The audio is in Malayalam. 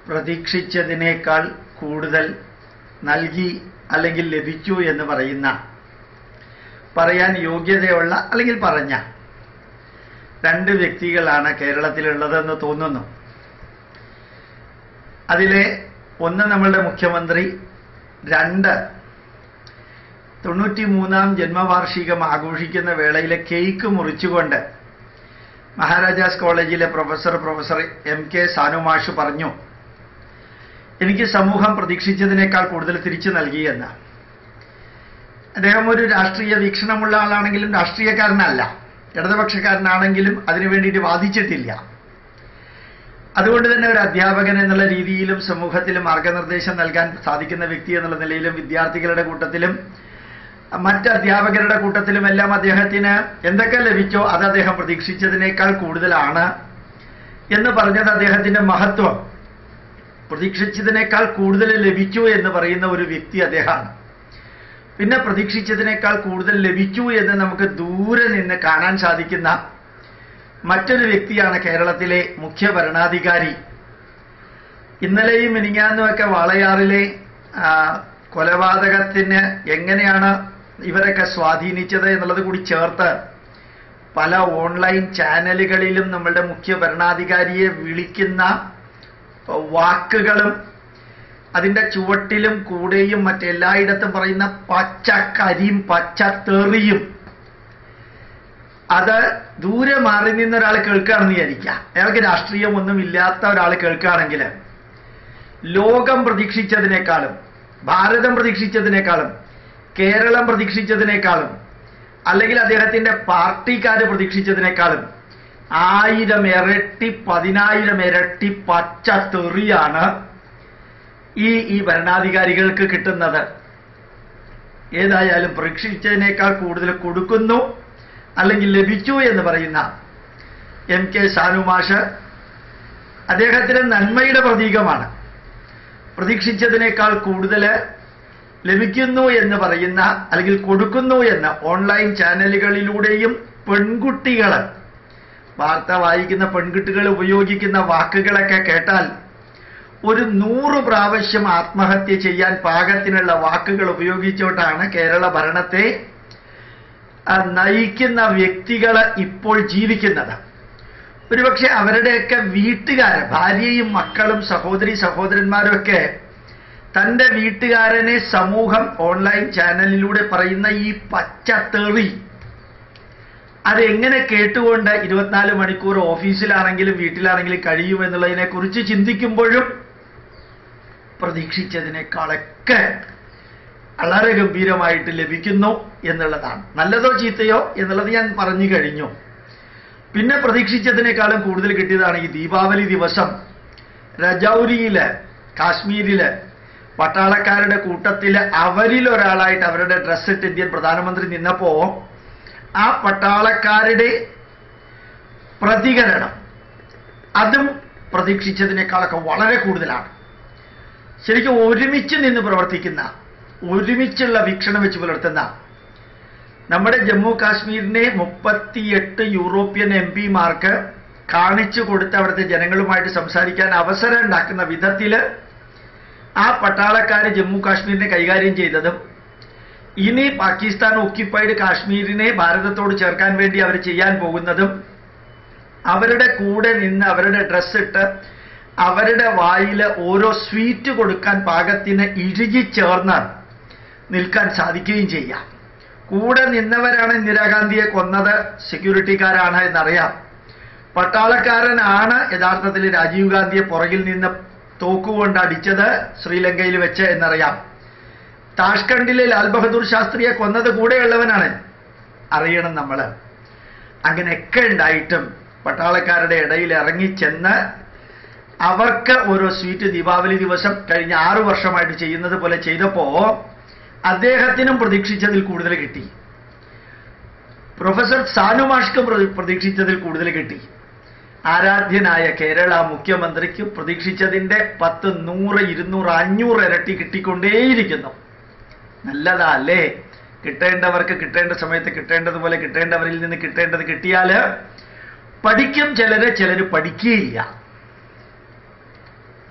പ്രതീക്ഷിച്ചതിനേക്കാൾ കൂടുതൽ നൽകി അല്ലെങ്കിൽ ലഭിച്ചു എന്ന് പറയുന്ന പറയാൻ യോഗ്യതയുള്ള അല്ലെങ്കിൽ പറഞ്ഞ രണ്ട് വ്യക്തികളാണ് കേരളത്തിലുള്ളതെന്ന് തോന്നുന്നു അതിലെ ഒന്ന് നമ്മളുടെ മുഖ്യമന്ത്രി രണ്ട് തൊണ്ണൂറ്റി മൂന്നാം ജന്മവാർഷികം ആഘോഷിക്കുന്ന വേളയിലെ കേക്ക് മുറിച്ചുകൊണ്ട് മഹാരാജാസ് കോളേജിലെ പ്രൊഫസർ പ്രൊഫസർ എം കെ സാനുമാഷ് പറഞ്ഞു എനിക്ക് സമൂഹം പ്രതീക്ഷിച്ചതിനേക്കാൾ കൂടുതൽ തിരിച്ചു നൽകിയെന്ന് അദ്ദേഹം ഒരു രാഷ്ട്രീയ വീക്ഷണമുള്ള ആളാണെങ്കിലും രാഷ്ട്രീയക്കാരനല്ല ഇടതുപക്ഷക്കാരനാണെങ്കിലും അതിനു വേണ്ടിയിട്ട് വാദിച്ചിട്ടില്ല അതുകൊണ്ട് തന്നെ ഒരു അധ്യാപകൻ എന്നുള്ള രീതിയിലും സമൂഹത്തിൽ മാർഗനിർദ്ദേശം നൽകാൻ സാധിക്കുന്ന വ്യക്തി എന്നുള്ള നിലയിലും വിദ്യാർത്ഥികളുടെ കൂട്ടത്തിലും മറ്റ് അധ്യാപകരുടെ കൂട്ടത്തിലും എല്ലാം അദ്ദേഹത്തിന് എന്തൊക്കെ ലഭിച്ചോ അത് അദ്ദേഹം പ്രതീക്ഷിച്ചതിനേക്കാൾ കൂടുതലാണ് എന്ന് പറഞ്ഞത് അദ്ദേഹത്തിന്റെ മഹത്വം പ്രതീക്ഷിച്ചതിനേക്കാൾ കൂടുതൽ ലഭിച്ചു എന്ന് പറയുന്ന ഒരു വ്യക്തി അദ്ദേഹമാണ് പിന്നെ പ്രതീക്ഷിച്ചതിനേക്കാൾ കൂടുതൽ ലഭിച്ചു എന്ന് നമുക്ക് ദൂരെ നിന്ന് കാണാൻ സാധിക്കുന്ന മറ്റൊരു വ്യക്തിയാണ് കേരളത്തിലെ മുഖ്യ ഭരണാധികാരി ഇന്നലെയും മിനിങ്ങാന്നുമൊക്കെ വാളയാറിലെ ആ, കൊലപാതകത്തിന് എങ്ങനെയാണ് ഇവരൊക്കെ സ്വാധീനിച്ചത് എന്നുള്ളത് കൂടി ചേർത്ത് പല ഓൺലൈൻ ചാനലുകളിലും നമ്മളുടെ മുഖ്യ ഭരണാധികാരിയെ വിളിക്കുന്ന വാക്കുകളും അതിന്റെ ചുവട്ടിലും കൂടെയും മറ്റെല്ലായിടത്തും പറയുന്ന പച്ച കരിയും പച്ച തെറിയും അത് ദൂരെ മാറി നിന്ന് ഒരാൾ കേൾക്കുകയാണെന്ന് വിചാരിക്കുക അയാൾക്ക് രാഷ്ട്രീയമൊന്നും ഇല്ലാത്ത ഒരാൾ കേൾക്കുകയാണെങ്കിൽ ലോകം പ്രതീക്ഷിച്ചതിനേക്കാളും ഭാരതം പ്രതീക്ഷിച്ചതിനേക്കാളും കേരളം പ്രതീക്ഷിച്ചതിനേക്കാളും അല്ലെങ്കിൽ അദ്ദേഹത്തിന്റെ പാർട്ടിക്കാർ പ്രതീക്ഷിച്ചതിനേക്കാളും ആയിരം ഇരട്ടി പതിനായിരം ഇരട്ടി പച്ച തെറിയാണ് ഈ ഈ ഭരണാധികാരികൾക്ക് കിട്ടുന്നത് ഏതായാലും പ്രതീക്ഷിച്ചതിനേക്കാൾ കൂടുതൽ കൊടുക്കുന്നു അല്ലെങ്കിൽ ലഭിച്ചു എന്ന് പറയുന്ന എം കെ സാനുമാഷ് അദ്ദേഹത്തിന് നന്മയുടെ പ്രതീകമാണ് പ്രതീക്ഷിച്ചതിനേക്കാൾ കൂടുതൽ ലഭിക്കുന്നു എന്ന് പറയുന്ന അല്ലെങ്കിൽ കൊടുക്കുന്നു എന്ന് ഓൺലൈൻ ചാനലുകളിലൂടെയും പെൺകുട്ടികൾ വാർത്ത വായിക്കുന്ന പെൺകുട്ടികൾ ഉപയോഗിക്കുന്ന വാക്കുകളൊക്കെ കേട്ടാൽ ഒരു നൂറ് പ്രാവശ്യം ആത്മഹത്യ ചെയ്യാൻ പാകത്തിനുള്ള വാക്കുകൾ ഉപയോഗിച്ചുകൊണ്ടാണ് കേരള ഭരണത്തെ ആ, നയിക്കുന്ന വ്യക്തികൾ ഇപ്പോൾ ജീവിക്കുന്നത് ഒരുപക്ഷെ അവരുടെയൊക്കെ വീട്ടുകാർ ഭാര്യയും മക്കളും സഹോദരി സഹോദരന്മാരും ഒക്കെ തൻ്റെ വീട്ടുകാരനെ സമൂഹം ഓൺലൈൻ ചാനലിലൂടെ പറയുന്ന ഈ പച്ച തെറി അതെങ്ങനെ കേട്ടുകൊണ്ട് ഇരുപത്തിനാല് മണിക്കൂർ ഓഫീസിലാണെങ്കിലും വീട്ടിലാണെങ്കിലും കഴിയുമെന്നുള്ളതിനെ കുറിച്ച് ചിന്തിക്കുമ്പോഴും പ്രതീക്ഷിച്ചതിനേക്കാളൊക്കെ വളരെ ഗംഭീരമായിട്ട് ലഭിക്കുന്നു എന്നുള്ളതാണ് നല്ലതോ ചീത്തയോ എന്നുള്ളത് ഞാൻ പറഞ്ഞു കഴിഞ്ഞു പിന്നെ പ്രതീക്ഷിച്ചതിനേക്കാളും കൂടുതൽ കിട്ടിയതാണ് ഈ ദീപാവലി ദിവസം രജൌരിയില് കാശ്മീരില് പട്ടാളക്കാരുടെ കൂട്ടത്തിൽ അവരിൽ ഒരാളായിട്ട് അവരുടെ ഡ്രസ് ഇട്ട് ഇന്ത്യൻ പ്രധാനമന്ത്രി നിന്നപ്പോ ആ പട്ടാളക്കാരുടെ പ്രതികരണം അതും പ്രതീക്ഷിച്ചതിനേക്കാളൊക്കെ വളരെ കൂടുതലാണ് ശരിക്കും ഒരുമിച്ച് നിന്ന് പ്രവർത്തിക്കുന്ന ഒരുമിച്ചുള്ള വീക്ഷണം വെച്ച് പുലർത്തുന്ന നമ്മുടെ ജമ്മു കാശ്മീരിനെ മുപ്പത്തിയെട്ട് യൂറോപ്യൻ എം പിമാർക്ക് കാണിച്ചു കൊടുത്ത് അവിടുത്തെ ജനങ്ങളുമായിട്ട് സംസാരിക്കാൻ അവസരം ഉണ്ടാക്കുന്ന വിധത്തിൽ ആ പട്ടാളക്കാർ ജമ്മു കാശ്മീരിനെ കൈകാര്യം ചെയ്തതും ഇനി പാകിസ്ഥാൻ ഓക്യുപ്പൈഡ് കാശ്മീരിനെ ഭാരതത്തോട് ചേർക്കാൻ വേണ്ടി അവർ ചെയ്യാൻ പോകുന്നതും അവരുടെ കൂടെ നിന്ന് അവരുടെ ഡ്രസ് ഇട്ട് അവരുടെ വായിൽ ഓരോ സ്വീറ്റ് കൊടുക്കാൻ പാകത്തിന് ഇഴുകി ചേർന്ന് നിൽക്കാൻ സാധിക്കുകയും ചെയ്യാം കൂടെ നിന്നവരാണ് ഇന്ദിരാഗാന്ധിയെ കൊന്നത് സെക്യൂരിറ്റിക്കാരാണ് എന്നറിയാം പട്ടാളക്കാരനാണ് യഥാർത്ഥത്തിൽ രാജീവ് ഗാന്ധിയെ പുറകിൽ നിന്ന് തോക്കുകൊണ്ട് അടിച്ചത് ശ്രീലങ്കയിൽ വെച്ച് എന്നറിയാം താഷ്കണ്ടിലെ ലാൽ ബഹദൂർ ശാസ്ത്രിയെ കൊന്നത് കൂടെയുള്ളവനാണ് അറിയണം നമ്മൾ അങ്ങനെയൊക്കെ ഉണ്ടായിട്ടും പട്ടാളക്കാരുടെ ഇടയിൽ ഇറങ്ങിച്ചെന്ന് അവർക്ക് ഓരോ സ്വീറ്റ് ദീപാവലി ദിവസം കഴിഞ്ഞ ആറു വർഷമായിട്ട് ചെയ്യുന്നത് പോലെ ചെയ്തപ്പോ അദ്ദേഹത്തിനും പ്രതീക്ഷിച്ചതിൽ കൂടുതൽ കിട്ടി പ്രൊഫസർ സാനുമാഷ്ക്കും പ്രതി- പ്രതീക്ഷിച്ചതിൽ കൂടുതൽ കിട്ടി ആരാധ്യനായ കേരള മുഖ്യമന്ത്രിക്ക് പ്രതീക്ഷിച്ചതിന്റെ പത്ത് നൂറ് ഇരുന്നൂറ് അഞ്ഞൂറ് ഇരട്ടി കിട്ടിക്കൊണ്ടേയിരിക്കുന്നു നല്ലതാ അല്ലേ കിട്ടേണ്ടവർക്ക് കിട്ടേണ്ട സമയത്ത് കിട്ടേണ്ടതുപോലെ കിട്ടേണ്ടവരിൽ നിന്ന് കിട്ടേണ്ടത് കിട്ടിയാൽ പഠിക്കും ചിലര് ചിലര് പഠിക്കുകയില്ല